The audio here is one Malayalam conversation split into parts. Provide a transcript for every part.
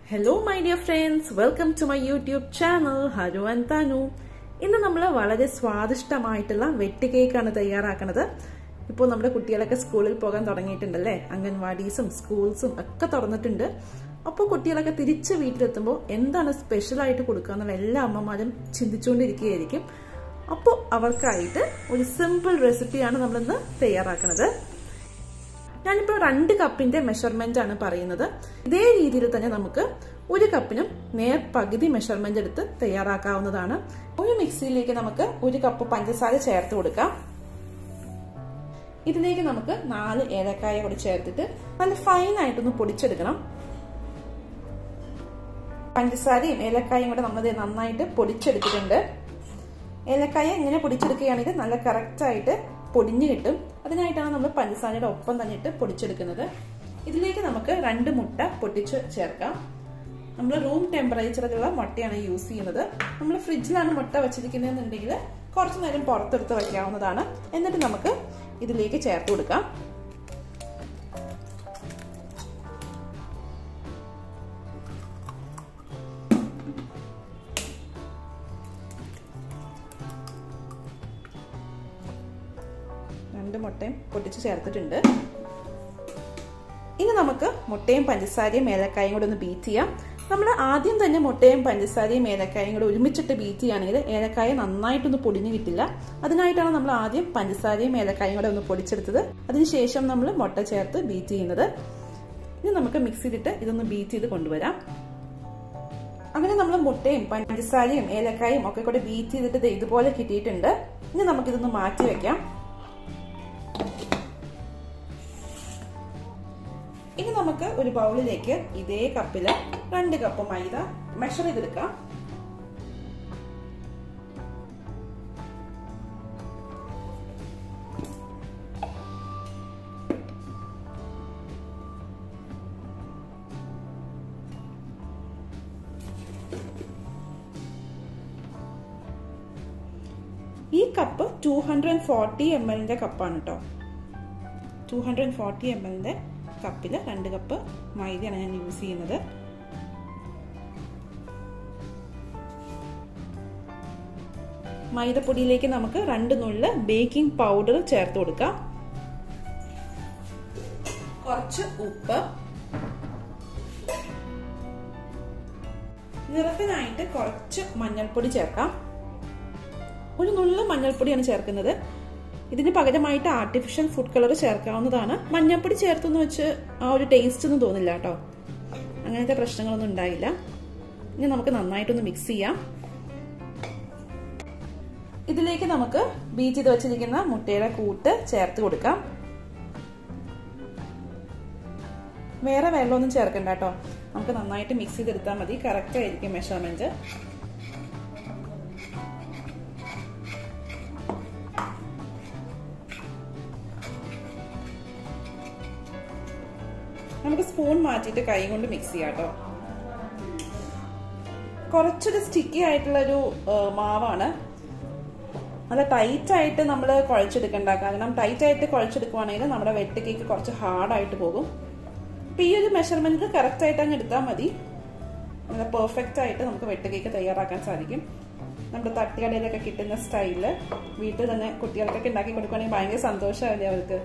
hello my dear friends welcome to my YouTube channel Haru and Thanu ഇന്ന് നമ്മൾ വളരെ സ്വാദിഷ്ടമായിട്ടുള്ള വെട്ടി കേക്കാണ് തയ്യാറാക്കുന്നത് ഇപ്പോൾ നമ്മുടെ കുട്ടികളൊക്കെ സ്കൂളിൽ പോകാൻ തുടങ്ങിയിട്ടുണ്ടല്ലേ അംഗൻവാടീസും സ്കൂൾസും ഒക്കെ തുറന്നിട്ടുണ്ട് അപ്പോൾ കുട്ടികളൊക്കെ തിരിച്ച് വീട്ടിലെത്തുമ്പോൾ എന്താണ് സ്പെഷ്യലായിട്ട് കൊടുക്കുക എന്നുള്ള എല്ലാ അമ്മമാരും ചിന്തിച്ചുകൊണ്ടിരിക്കുകയായിരിക്കും അപ്പോൾ അവർക്കായിട്ട് ഒരു സിമ്പിൾ റെസിപ്പിയാണ് നമ്മളിന്ന് തയ്യാറാക്കുന്നത് ഞാനിപ്പോൾ രണ്ട് കപ്പിന്റെ മെഷർമെന്റ് ആണ് പറയുന്നത് ഇതേ രീതിയിൽ തന്നെ നമുക്ക് ഒരു കപ്പിനും നേർ പകുതി മെഷർമെന്റ് എടുത്ത് തയ്യാറാക്കാവുന്നതാണ് ഒരു മിക്സിയിലേക്ക് നമുക്ക് ഒരു കപ്പ് പഞ്ചസാര ചേർത്ത് കൊടുക്കാം ഇതിലേക്ക് നമുക്ക് നാല് ഏലക്കായ കൂടി ചേർത്തിട്ട് നല്ല ഫൈൻ ആയിട്ടൊന്ന് പൊടിച്ചെടുക്കണം പഞ്ചസാരയും ഏലക്കായും കൂടെ നമ്മൾ നന്നായിട്ട് പൊടിച്ചെടുത്തിട്ടുണ്ട് ഏലക്കായ ഇങ്ങനെ പൊടിച്ചെടുക്കുകയാണെങ്കിൽ നല്ല കറക്റ്റായിട്ട് പൊടിഞ്ഞു കിട്ടും അതിനായിട്ടാണ് നമ്മൾ പഞ്ചസാരയുടെ ഒപ്പം തന്നെ ഇട്ട് പൊടിച്ചെടുക്കുന്നത് ഇതിലേക്ക് നമുക്ക് രണ്ട് മുട്ട പൊട്ടിച്ച് ചേർക്കാം നമ്മൾ റൂം ടെമ്പറേച്ചറിലുള്ള മുട്ടയാണ് യൂസ് ചെയ്യുന്നത് നമ്മൾ ഫ്രിഡ്ജിലാണ് മുട്ട വെച്ചിരിക്കുന്നതെന്നുണ്ടെങ്കിൽ കുറച്ച് നേരം പുറത്തെടുത്ത് വയ്ക്കാവുന്നതാണ് എന്നിട്ട് നമുക്ക് ഇതിലേക്ക് ചേർത്ത് കൊടുക്കാം രണ്ട് മുട്ടയും പൊട്ടിച്ച് ചേർത്തിട്ടുണ്ട് ഇനി നമുക്ക് മുട്ടയും പഞ്ചസാരയും ഏലക്കായും കൂടെ ഒന്ന് ബീറ്റ് ചെയ്യാം നമ്മൾ ആദ്യം തന്നെ മുട്ടയും പഞ്ചസാരയും ഏലക്കായും കൂടെ ഒരുമിച്ചിട്ട് ബീറ്റ് ചെയ്യുകയാണെങ്കിൽ ഏലക്കായ നന്നായിട്ടൊന്ന് പൊടിഞ്ഞു കിട്ടില്ല അതിനായിട്ടാണ് നമ്മൾ ആദ്യം പഞ്ചസാരയും ഏലക്കായും കൂടെ ഒന്ന് പൊടിച്ചെടുത്തത് അതിനുശേഷം നമ്മൾ മുട്ട ചേർത്ത് ബീറ്റ് ചെയ്യുന്നത് ഇനി നമുക്ക് മിക്സിയിലിട്ട് ഇതൊന്ന് ബീറ്റ് ചെയ്ത് കൊണ്ടുവരാം അങ്ങനെ നമ്മൾ മുട്ടയും പഞ്ചസാരയും ഏലക്കായും ഒക്കെ കൂടെ ബീറ്റ് ചെയ്തിട്ട് ഇതുപോലെ കിട്ടിയിട്ടുണ്ട് ഇനി നമുക്കിതൊന്ന് മാറ്റി വെക്കാം ഇനി നമുക്ക് ഒരു ബൗളിലേക്ക് ഇതേ കപ്പില് രണ്ട് കപ്പ് മൈദ മെഷർ ചെയ്തെടുക്കാം ഈ കപ്പ് ടു ഹൺഡ്രഡ് ഫോർട്ടി എം എല്ലിന്റെ കപ്പാണ് കേട്ടോ ടു ഹൺഡ്രഡ് ഫോർട്ടി എം എല്ലിന്റെ കപ്പിൽ രണ്ട് കപ്പ് മൈദയാണ് ഞാൻ യൂസ് ചെയ്യുന്നത് മൈദപ്പൊടിയിലേക്ക് നമുക്ക് രണ്ട് നുള്ള് ബേക്കിംഗ് പൗഡർ ചേർത്ത് കൊടുക്കാം കുറച്ച് ഉപ്പ് നിറത്തിനായിട്ട് കുറച്ച് മഞ്ഞൾപ്പൊടി ചേർക്കാം ഒരു നുള്ള് മഞ്ഞൾപ്പൊടിയാണ് ചേർക്കുന്നത് ഇതിന് പകരമായിട്ട് ആർട്ടിഫിഷ്യൽ ഫുഡ് കളർ ചേർക്കാവുന്നതാണ് മഞ്ഞപ്പൊടി ചേർത്തെന്ന് വെച്ച് ആ ഒരു ടേസ്റ്റ് ഒന്നും തോന്നില്ല കേട്ടോ അങ്ങനത്തെ പ്രശ്നങ്ങളൊന്നും ഉണ്ടായില്ല ഇനി നമുക്ക് നന്നായിട്ടൊന്ന് മിക്സ് ചെയ്യാം ഇതിലേക്ക് നമുക്ക് ബീറ്റ് ചെയ്ത് വെച്ചിരിക്കുന്ന മുട്ടയുടെ കൂട്ട് ചേർത്ത് കൊടുക്കാം വേറെ വെള്ളമൊന്നും ചേർക്കണ്ട കേട്ടോ നമുക്ക് നന്നായിട്ട് മിക്സ് ചെയ്തെടുത്താൽ മതി കറക്റ്റ് ആയിരിക്കും മെഷർമെന്റ് നമുക്ക് സ്പൂൺ മാറ്റിയിട്ട് കൈ കൊണ്ട് മിക്സ് ചെയ്യാം കേട്ടോ കുറച്ചൊരു സ്റ്റിക്കി ആയിട്ടുള്ള ഒരു മാവാണ് നല്ല ടൈറ്റ് ആയിട്ട് നമ്മൾ കുഴച്ചെടുക്കണ്ട കാരണം ടൈറ്റ് ആയിട്ട് കുഴച്ചെടുക്കുവാണെങ്കിൽ നമ്മുടെ വെട്ട് കേക്ക് കുറച്ച് ഹാർഡായിട്ട് പോകും അപ്പം ഈ ഒരു മെഷർമെന്റ് കറക്റ്റ് ആയിട്ട് അങ്ങ് എടുത്താൽ മതി നല്ല പെർഫെക്റ്റ് ആയിട്ട് നമുക്ക് വെട്ട് കേക്ക് തയ്യാറാക്കാൻ സാധിക്കും നമ്മുടെ തട്ടുകടയിലൊക്കെ കിട്ടുന്ന സ്റ്റൈലില് വീട്ടിൽ തന്നെ കുട്ടികൾക്കൊക്കെ ഉണ്ടാക്കി കൊടുക്കുകയാണെങ്കിൽ ഭയങ്കര സന്തോഷമല്ലേ അവർക്ക്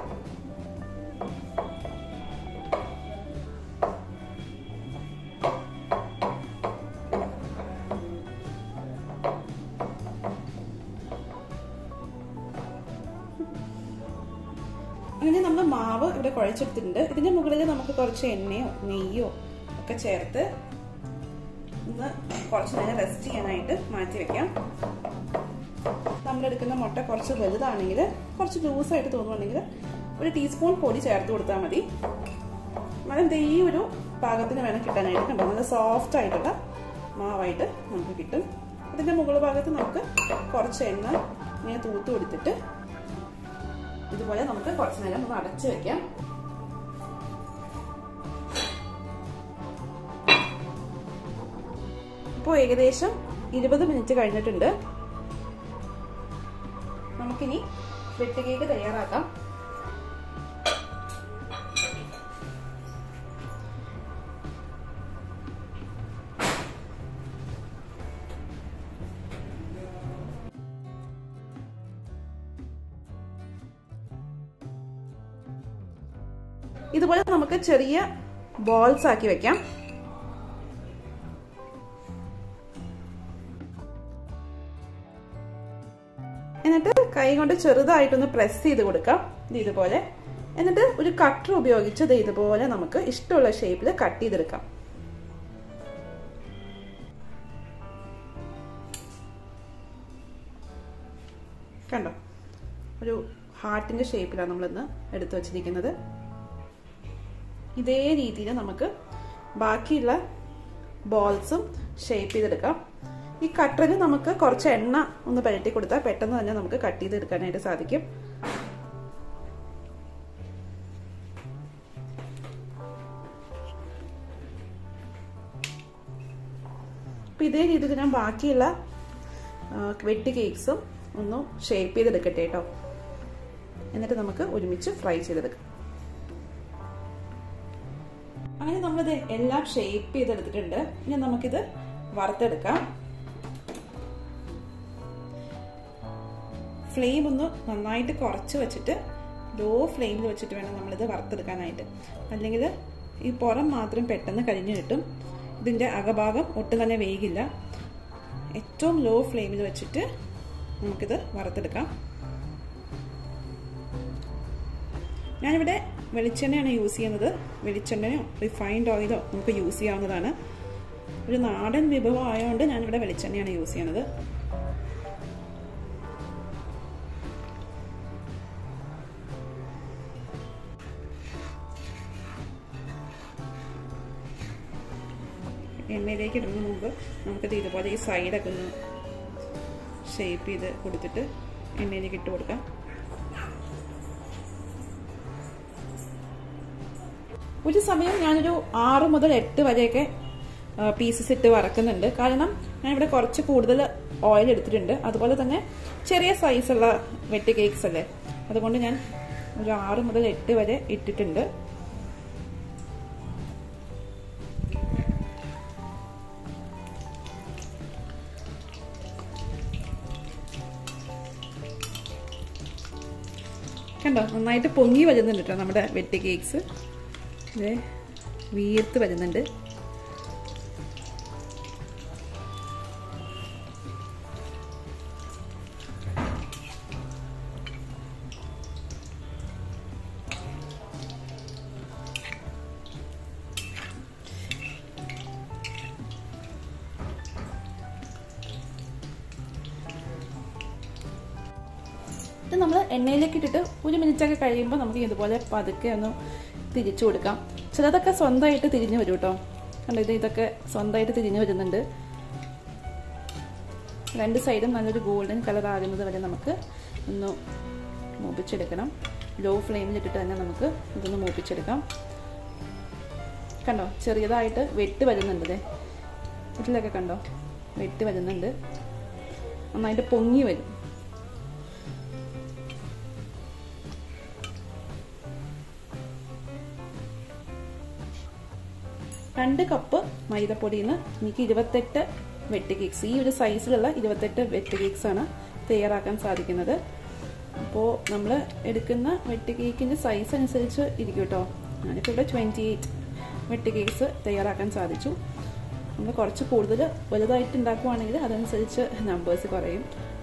അങ്ങനെ നമ്മൾ മാവ് ഇവിടെ കുഴച്ചെടുത്തിട്ടുണ്ട് ഇതിന്റെ മുകളിൽ നമുക്ക് കുറച്ച് എണ്ണയോ നെയ്യോ ഒക്കെ ചേർത്ത് ഒന്ന് കുറച്ച് നേരം റെസ്റ്റ് ചെയ്യാനായിട്ട് മാറ്റി വെക്കാം നമ്മളെടുക്കുന്ന മുട്ട കുറച്ച് വലുതാണെങ്കിൽ കുറച്ച് ലൂസായിട്ട് തോന്നുവാണെങ്കിൽ ഒരു ടീസ്പൂൺ പൊടി ചേർത്ത് കൊടുത്താൽ മതി നല്ല ഈ ഒരു പാകത്തിന് വേണം കിട്ടാനായിട്ട് കണ്ടോ നല്ല സോഫ്റ്റ് ആയിട്ടുള്ള മാവായിട്ട് നമുക്ക് കിട്ടും അതിന്റെ മുകൾ ഭാഗത്ത് നമുക്ക് കുറച്ച് എണ്ണ ഇങ്ങനെ തൂത്ത് കൊടുത്തിട്ട് ഇതുപോലെ നമുക്ക് കുറച്ച് നേരം ഒന്ന് അടച്ചു വെക്കാം ഇപ്പോൾ ഏകദേശം ഇരുപത് മിനിറ്റ് കഴിഞ്ഞിട്ടുണ്ട് നമുക്കിനി വെട്ട് കേക്ക് തയ്യാറാക്കാം ഇതുപോലെ നമുക്ക് ചെറിയ ബോൾസ് ആക്കി വെക്കാം എന്നിട്ട് കൈ കൊണ്ട് ചെറുതായിട്ടൊന്ന് പ്രസ് ചെയ്ത് കൊടുക്കാം ഇത് ഇതുപോലെ എന്നിട്ട് ഒരു കട്ടർ ഉപയോഗിച്ച് ഇത് ഇതുപോലെ നമുക്ക് ഇഷ്ടമുള്ള ഷേപ്പിൽ കട്ട് ചെയ്തെടുക്കാം കണ്ടോ ഒരു ഹാർട്ടിന്റെ ഷേപ്പിലാണ് നമ്മളിന്ന് എടുത്തു വച്ചിരിക്കുന്നത് ഇതേ രീതിയിൽ നമുക്ക് ബാക്കിയുള്ള ബോൾസും ഷേപ്പ് ചെയ്തെടുക്കാം ഈ കട്ടറിന് നമുക്ക് കുറച്ച് എണ്ണ ഒന്ന് പരട്ടി കൊടുത്താൽ പെട്ടെന്ന് തന്നെ നമുക്ക് കട്ട് ചെയ്തെടുക്കാനായിട്ട് സാധിക്കും അപ്പം ഇതേ രീതിയിൽ ഞാൻ ബാക്കിയുള്ള വെട്ടി കേക്ക്സും ഒന്ന് ഷേപ്പ് ചെയ്തെടുക്കട്ടെ കേട്ടോ എന്നിട്ട് നമുക്ക് ഒരുമിച്ച് ഫ്രൈ ചെയ്തെടുക്കാം അങ്ങനെ നമ്മളിത് എല്ലാം ഷേപ്പ് ചെയ്തെടുത്തിട്ടുണ്ട് ഇനി നമുക്കിത് വറുത്തെടുക്കാം ഫ്ലെയിം ഒന്ന് നന്നായിട്ട് കുറച്ച് വെച്ചിട്ട് ലോ ഫ്ലെയിമിൽ വെച്ചിട്ട് വേണം നമ്മളിത് വറുത്തെടുക്കാനായിട്ട് അല്ലെങ്കിൽ ഈ പുറം മാത്രം പെട്ടെന്ന് കരിഞ്ഞു കിട്ടും ഇതിൻ്റെ അകഭാഗം ഒട്ടും തന്നെ വേഗില്ല ഏറ്റവും ലോ ഫ്ലെയിമിൽ വെച്ചിട്ട് നമുക്കിത് വറുത്തെടുക്കാം ഞാനിവിടെ വെളിച്ചെണ്ണയാണ് യൂസ് ചെയ്യുന്നത് വെളിച്ചെണ്ണയോ റിഫൈൻഡ് ഓയിലോ നമുക്ക് യൂസ് ചെയ്യാവുന്നതാണ് ഒരു നാടൻ വിഭവം ആയതുകൊണ്ട് ഞാനിവിടെ വെളിച്ചെണ്ണയാണ് യൂസ് ചെയ്യുന്നത് എണ്ണയിലേക്ക് ഇടുന്നതിന് മുമ്പ് നമുക്കത് ഇതുപോലെ ഈ സൈഡൊക്കെ ഒന്ന് ഷേപ്പ് ചെയ്ത് കൊടുത്തിട്ട് എണ്ണയിലേക്ക് ഇട്ട് കൊടുക്കാം ഒരു സമയം ഞാനൊരു ആറ് മുതൽ എട്ട് വരെയൊക്കെ പീസസ് ഇട്ട് വറക്കുന്നുണ്ട് കാരണം ഞാൻ ഇവിടെ കുറച്ച് കൂടുതൽ ഓയിൽ എടുത്തിട്ടുണ്ട് അതുപോലെ തന്നെ ചെറിയ സൈസുള്ള വെട്ടി കേക്ക്സ് അല്ലേ അതുകൊണ്ട് ഞാൻ ഒരു ആറ് മുതൽ എട്ട് വരെ ഇട്ടിട്ടുണ്ട് കണ്ടോ നന്നായിട്ട് പൊങ്ങി വരുന്നുണ്ട് കേട്ടോ നമ്മുടെ വെട്ടി കേക്ക്സ് ഇത് വീർത്ത് വരുന്നുണ്ട് ഇത് നമ്മൾ എണ്ണയിലേക്ക് ഇട്ടിട്ട് ഒരു മിനിറ്റ് ഒക്കെ കഴിയുമ്പോൾ നമുക്ക് ഇതുപോലെ പതുക്കെ ഒന്ന് തിരിച്ചു കൊടുക്കാം ചിലതൊക്കെ സ്വന്തമായിട്ട് തിരിഞ്ഞു വരും കേട്ടോ കണ്ടോ ഇത് ഇതൊക്കെ സ്വന്തമായിട്ട് തിരിഞ്ഞു വരുന്നുണ്ട് രണ്ട് സൈഡും നല്ലൊരു ഗോൾഡൻ കളർ ആകുന്നത് വരെ നമുക്ക് ഒന്ന് മൂപ്പിച്ചെടുക്കണം ലോ ഫ്ലെയിമിൽ ഇട്ടിട്ട് തന്നെ നമുക്ക് ഇതൊന്ന് മൂപ്പിച്ചെടുക്കാം കണ്ടോ ചെറിയതായിട്ട് വെട്ട് വരുന്നുണ്ട് ഇതിലൊക്കെ കണ്ടോ വെട്ട് വരുന്നുണ്ട് നന്നായിട്ട് പൊങ്ങി വരും രണ്ട് കപ്പ് മൈദപ്പൊടിയിൽ നിന്ന് എനിക്ക് ഇരുപത്തെട്ട് വെട്ട് കേക്ക്സ് ഈ ഒരു സൈസിലുള്ള ഇരുപത്തെട്ട് വെട്ട് കേക്ക്സ് ആണ് തയ്യാറാക്കാൻ സാധിക്കുന്നത് അപ്പോൾ നമ്മൾ എടുക്കുന്ന വെട്ട് കേക്കിൻ്റെ സൈസ് അനുസരിച്ച് ഇരിക്കും കേട്ടോ ഞാനിപ്പോൾ ഇവിടെ ട്വൻറ്റി എയ്റ്റ് വെട്ട് കേക്ക്സ് തയ്യാറാക്കാൻ സാധിച്ചു നമ്മൾ കുറച്ച് കൂടുതൽ വലുതായിട്ട് ഉണ്ടാക്കുവാണെങ്കിൽ അതനുസരിച്ച് നമ്പേഴ്സ് കുറയും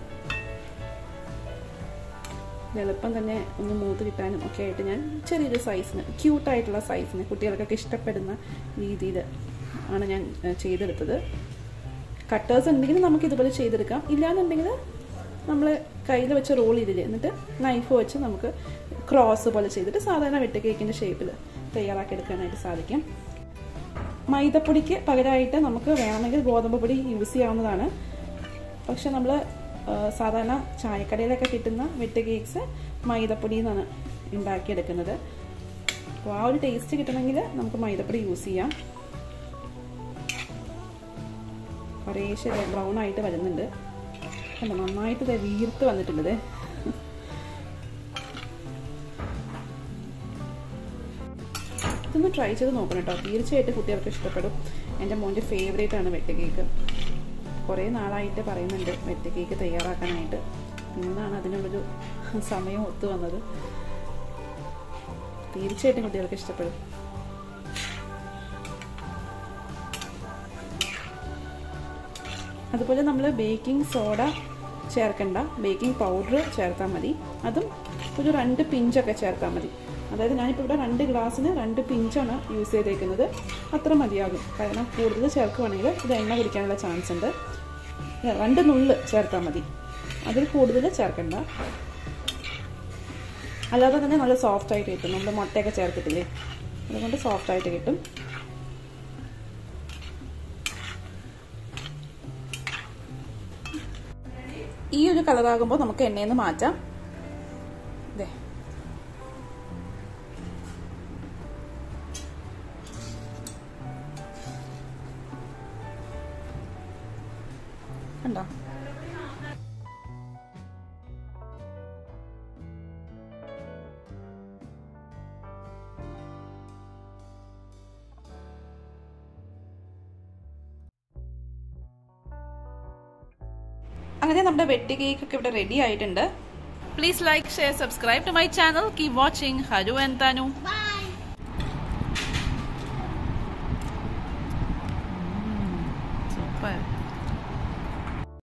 എളുപ്പം തന്നെ ഒന്ന് മൂത്ത് കിട്ടാനും ഒക്കെ ആയിട്ട് ഞാൻ ചെറിയൊരു സൈസിന് ക്യൂട്ടായിട്ടുള്ള സൈസിന് കുട്ടികൾക്കൊക്കെ ഇഷ്ടപ്പെടുന്ന രീതിയിൽ ആണ് ഞാൻ ചെയ്തെടുത്തത് കട്ടേഴ്സ് ഉണ്ടെങ്കിൽ നമുക്ക് ഇതുപോലെ ചെയ്തെടുക്കാം ഇല്ലാന്നുണ്ടെങ്കിൽ നമ്മൾ കയ്യിൽ വെച്ച് റോൾ ചെയ്തില്ലേ എന്നിട്ട് നൈഫ് വെച്ച് നമുക്ക് ക്രോസ് പോലെ ചെയ്തിട്ട് സാധാരണ വെട്ട് കേക്കിൻ്റെ ഷേപ്പിൽ തയ്യാറാക്കി എടുക്കാനായിട്ട് സാധിക്കും മൈദപ്പൊടിക്ക് പകരമായിട്ട് നമുക്ക് വേണമെങ്കിൽ ഗോതമ്പ് പൊടി യൂസ് ചെയ്യാവുന്നതാണ് പക്ഷെ നമ്മൾ സാധാരണ ചായക്കടയിലൊക്കെ കിട്ടുന്ന വെട്ട് കേക്ക്സ് മൈദപ്പൊടിയിൽ നിന്നാണ് ഉണ്ടാക്കിയെടുക്കുന്നത് അപ്പോൾ ആ ഒരു ടേസ്റ്റ് കിട്ടണമെങ്കിൽ നമുക്ക് മൈദപ്പൊടി യൂസ് ചെയ്യാം കുറേശ്ശെ ബ്രൗൺ ആയിട്ട് വരുന്നുണ്ട് കണ്ടോ നന്നായിട്ട് ഇത് വീർത്ത് വന്നിട്ടുണ്ട് ഇതൊന്ന് ട്രൈ ചെയ്ത് നോക്കണം കേട്ടോ തീർച്ചയായിട്ടും കുട്ടികൾക്ക് ഇഷ്ടപ്പെടും എൻ്റെ മോൻ്റെ ഫേവറേറ്റ് ആണ് വെട്ട് കേക്ക് കുറേ നാളായിട്ട് പറയുന്നുണ്ട് വെട്ട് കേക്ക് തയ്യാറാക്കാനായിട്ട് ഇന്നാണ് അതിനുള്ളൊരു സമയം ഒത്തു വന്നത് തീർച്ചയായിട്ടും കുട്ടികൾക്ക് ഇഷ്ടപ്പെടും അതുപോലെ നമ്മൾ ബേക്കിംഗ് സോഡ ചേർക്കണ്ട ബേക്കിംഗ് പൗഡർ ചേർത്താൽ മതി അതും ഒരു രണ്ട് പിഞ്ചൊക്കെ ചേർത്താൽ മതി അതായത് ഞാനിപ്പോൾ ഇവിടെ രണ്ട് ഗ്ലാസ്സിന് രണ്ട് പിഞ്ചാണ് യൂസ് ചെയ്തേക്കുന്നത് അത്ര മതിയാകും കാരണം കൂടുതൽ ചേർക്കുവാണെങ്കിൽ ഇത് എണ്ണ കുടിക്കാനുള്ള ചാൻസ് ഉണ്ട് രണ്ട് നുള്ള് ചേർത്താൽ മതി അതിൽ കൂടുതൽ ചേർക്കണ്ട അല്ലാതെ തന്നെ നല്ല സോഫ്റ്റ് ആയിട്ട് കിട്ടും നമ്മൾ മുട്ടയൊക്കെ ചേർത്തിട്ടില്ലേ അതുകൊണ്ട് സോഫ്റ്റ് ആയിട്ട് കിട്ടും ഈ ഒരു കളറാകുമ്പോൾ നമുക്ക് എണ്ണയിൽ നിന്ന് മാറ്റാം ഇതേ കണ്ടോ അങ്ങനെ നമ്മുടെ വെട്ടി കേക്ക് ഒക്കെ ഇവിടെ റെഡി ആയിട്ടുണ്ട് please like share subscribe to my channel keep watching Haru and Thanu super